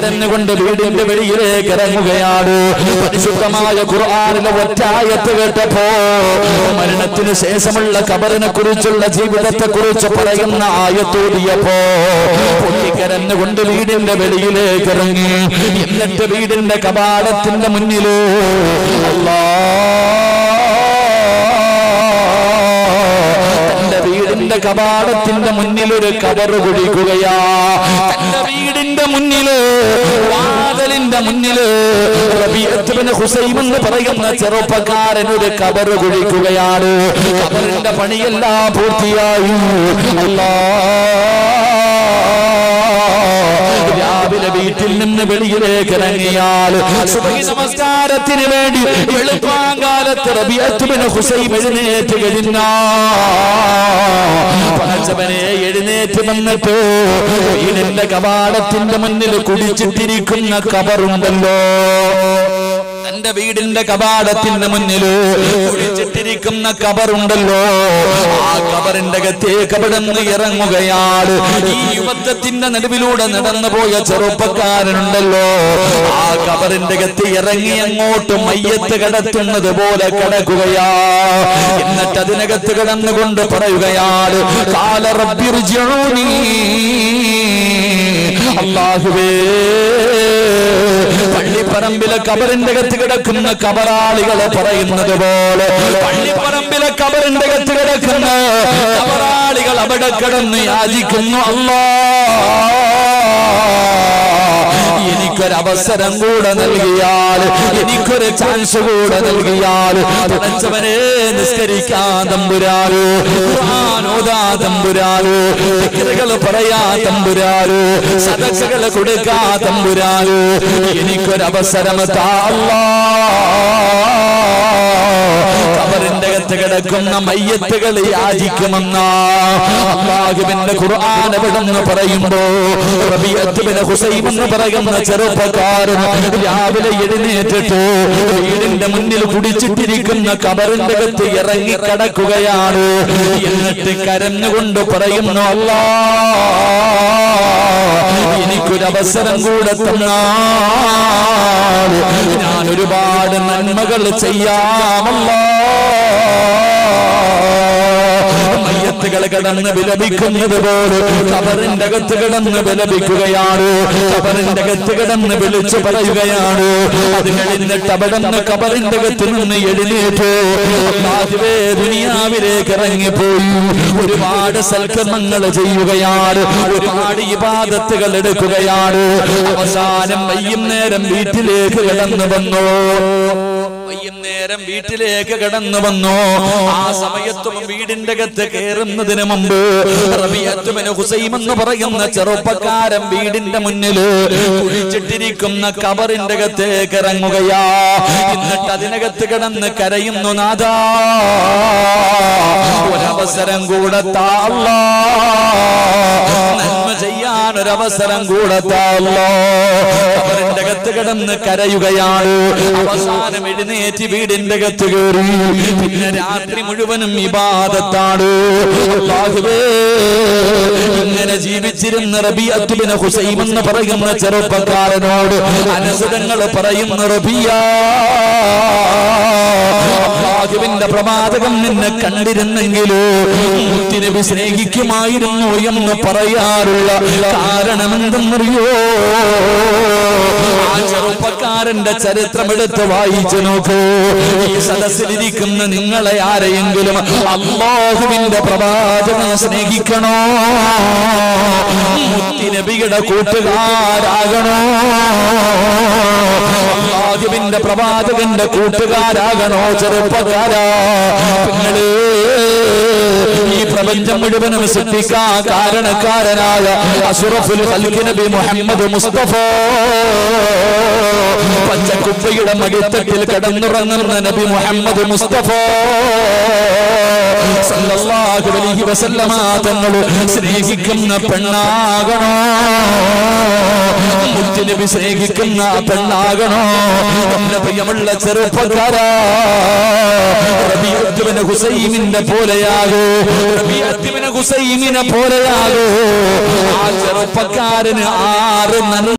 പൊട്ടിക്കരഞ്ഞുകൊണ്ട് വീടിന്റെ വെളിയിലേക്ക് ഇറങ്ങുകയാണ് പരിശുദ്ധമായ ഖുർആാനിലെ ഒറ്റായത്ത് കേട്ടപ്പോ മരണത്തിന് ശേഷമുള്ള കബറിനെ കുറിച്ചുള്ള ജീവിതത്തെ കുറിച്ച് പറയുന്ന ആയത്തോടിയപ്പോ പൊട്ടിക്കരഞ്ഞുകൊണ്ട് വീടിന്റെ വെളിയിലേക്ക് ഇറങ്ങി എന്നിട്ട് വീടിന്റെ കപാടത്തിന്റെ മുന്നില് തന്റെ വീടിന്റെ കപാടത്തിന്റെ മുന്നിൽ ഒരു കബറ് കുടിക്കുകയാ തന്റെ വീടിന്റെ മുന്നില് വാതിലിന്റെ മുന്നില് റബീഅത്ത് ബിൻ ഹുസൈം എന്ന് പറയുന്ന ചെറുപ്പക്കാരൻ ഒരു കബറ് കുടിക്കുകയാണ് കബറിന്റെ പണിയെല്ലാം പൂർത്തിയായി അല്ലാ രാവിലെ വീട്ടിൽ നിന്ന് വെളിയിലേക്ക് ഇറങ്ങിയാൽ സുബഹി നമസ്കാരത്തിന് വേണ്ടി വെളുപ്പാങ്കാലത്ത് റബിയത്തുബിന് ഹുസൈൻ എഴുന്നേറ്റ് കഴിഞ്ഞാ പടച്ചവനെ എഴുന്നേറ്റ് വന്നിട്ട് വീടിന്റെ കവാടത്തിന്റെ മുന്നിൽ കുടിച്ചിട്ടിരിക്കുന്ന കബറുണ്ടല്ലോ തന്റെ വീടിന്റെ കവാടത്തിന്റെ മുന്നിൽ കുടിച്ചിട്ടിരിക്കുന്ന കബറുണ്ടല്ലോ ആ കബറിന്റെ അകത്തേക്ക് അവിടുന്ന് ഇറങ്ങുകയാണ് ഈ യുവത്വത്തിന്റെ നടുവിലൂടെ നടന്നു പോയ ചെറുപ്പക്കാരനുണ്ടല്ലോ ആ കബറിന്റെ അകത്ത് ഇറങ്ങി അങ്ങോട്ട് മയ്യത്ത് കിടത്തുന്നത് പോലെ കിടക്കുകയാ എന്നിട്ട് അതിനകത്ത് കിടന്നുകൊണ്ട് പറയുകയാണ് കാല റബ്ബിർജിഊനി അല്ലാഹുവേ പള്ളിപ്പറമ്പിലെ കബറിന്റെ അകത്ത് കിടക്കുന്ന കബറാളികളെ പറയുന്നത് പോലെ പള്ളിപ്പറമ്പിലെ കബറിന്റെ അകത്ത് കിടക്കുന്ന കബറാളികൾ അവിടെ കിടന്ന് യാചിക്കുന്നു അല്ലാ എനിക്കൊരവസരം കൂടെ നൽകിയാൽ എനിക്കൊരു ചാൻസ് കൂടെ നൽകിയാൽ പടച്ചവനെ നിസ്കരിക്കാൻ തമ്പുരാറ് ഖുർആാനോദാ തമ്പുരാറ് ദിക്റുകൾ പറയാ തമ്പുരാറ് സദസ്സുകൾ കൊടുക്കാ തമ്പുരാറ് എനിക്കൊരവസരം താ അല്ലാ കബറിന്റെ അകത്ത് കിടക്കുന്ന മയ്യത്തുകൾ യാചിക്കുമെന്ന അള്ളാഹുവിന്റെ ഖുർആൻ എവിടെന്ന് പറയുമ്പോ റബിയത്തുബിന് ഹുസൈം എന്ന് പറയുന്ന ചെറുപ്പക്കാരൻ രാവിലെ എഴുന്നേറ്റിട്ട് വീടിന്റെ മുന്നിൽ കുടിച്ചിട്ടിരിക്കുന്ന കബറിന്റെ അകത്ത് ഇറങ്ങി കിടക്കുകയാണ് എന്നിട്ട് കരഞ്ഞുകൊണ്ട് പറയുന്നു അല്ലാ എനിക്കൊരവസരം കൂടെ തന്നാൽ ഞാൻ ഒരുപാട് നന്മകൾ ചെയ്യാമല്ലോ മയ്യത്തുകൾ കിടന്ന് വിലപിക്കുന്നത് പോലെ കബറിന്റെ അകത്ത് കിടന്ന് വിലപിക്കുകയാണ് കബറിന്റെ അകത്ത് കിടന്ന് വിളിച്ചു പറയുകയാണ് അത് കഴിഞ്ഞിട്ട് അവിടെ നിന്ന് കബറിന്റെ അകത്ത് നിന്ന് എഴുന്നേറ്റ് അല്ലാഹുവേ ദുനിയാവിലേക്ക് ഇറങ്ങിപ്പോയി ഒരുപാട് സൽക്കർമ്മങ്ങൾ ചെയ്യുകയാണ് ഒരുപാട് ഇബാദത്തുകൾ എടുക്കുകയാണ് അവസാനം വൈകുന്നേരം വീട്ടിലേക്ക് കിടന്നു വന്നു വൈകുന്നേരം വീട്ടിലേക്ക് കടന്നു വന്നു ആ സമയത്തും വീടിന്റെ അകത്ത് കയറുന്നതിന് മുമ്പ് റബിയത്തുബിന് ഹുസൈം എന്ന് പറയുന്ന ചെറുപ്പക്കാരൻ വീടിന്റെ മുന്നിൽ കുഴിച്ചിട്ടിരിക്കുന്ന കബറിന്റെ അകത്തേക്ക് ഇറങ്ങുകയാ എന്നിട്ട് അതിനകത്ത് കിടന്ന് കരയുന്നു നാദാ ഒരവസരം കൂടെ താള്ള നന്മ ചെയ്യാൻ ഒരവസരം കൂടെ താള്ള കബറിന്റെ അകത്ത് കിടന്ന് കരയുകയാണ് അവസാനം എഴുന്നേറ്റ് വീടിന്റെ അകത്ത് കയറി പിന്നെ രാത്രി മുഴുവനും ഇബാദത്താണ് അല്ലാഹുവേ, ഇങ്ങനെ ജീവിച്ചിരുന്ന റബിയത്തുബിന് ഹുസൈം എന്ന് പറയുന്ന ചെറുപ്പക്കാരനോട് അനുസരങ്ങൾ പറയുന്ന റബിയ അള്ളാഹുവിന്റെ പ്രവാചകം നിന്നെ കണ്ടിരുന്നെങ്കിലോ മുത്തിനബി സ്നേഹിക്കുമായിരുന്നു എന്ന് പറയാറുള്ള കാരണമെന്തെന്നറിയോ ആ ചെറുപ്പക്കാരന്റെ ചരിത്രം എടുത്ത് വായിച്ചു നോക്കൂ ഈ സദസ്സിലിരിക്കുന്ന നിങ്ങളെ ആരെയെങ്കിലും അള്ളാഹുവിന്റെ പ്രവാചകനെ സ്നേഹിക്കണോ മുത്തിനബിയുടെ കൂട്ടുകാരാകണോ അള്ളാഹുവിന്റെ പ്രവാചകന്റെ കൂട്ടുകാരാകണോ ചെറുപ്പക്കാരാ നിങ്ങള് ഈ പ്രപഞ്ചം മുഴുവനും സൃഷ്ടിക്കാൻ കാരണക്കാരനായ അസുറഫുൽ ഖൽഖ് നബി മുഹമ്മദ് മുസ്തഫ പച്ചക്കുപ്പയുടെ മടിത്തട്ടിൽ കിടന്നുറങ്ങുന്ന നബി മുഹമ്മദ് മുസ്തഫ സല്ലല്ലാഹു അലൈഹി വസല്ലമ തങ്ങൾ സ്നേഹിക്കുന്ന പെണ്ണാകണോ മുത്തുനബി സ്നേഹിക്കുന്ന പെണ്ണാകണോ എന്റെ പ്രിയമുള്ള ചെറുപ്പക്കാരാ റബീഅത്തുബ്നു ഹുസൈമിന്റെ പോലെയാകൂ റബീഅത്തുബ്നു ഹുസൈമിനെ പോലെയാകൂ ആ ചെറുപ്പക്കാരന് ആറ് നന്മ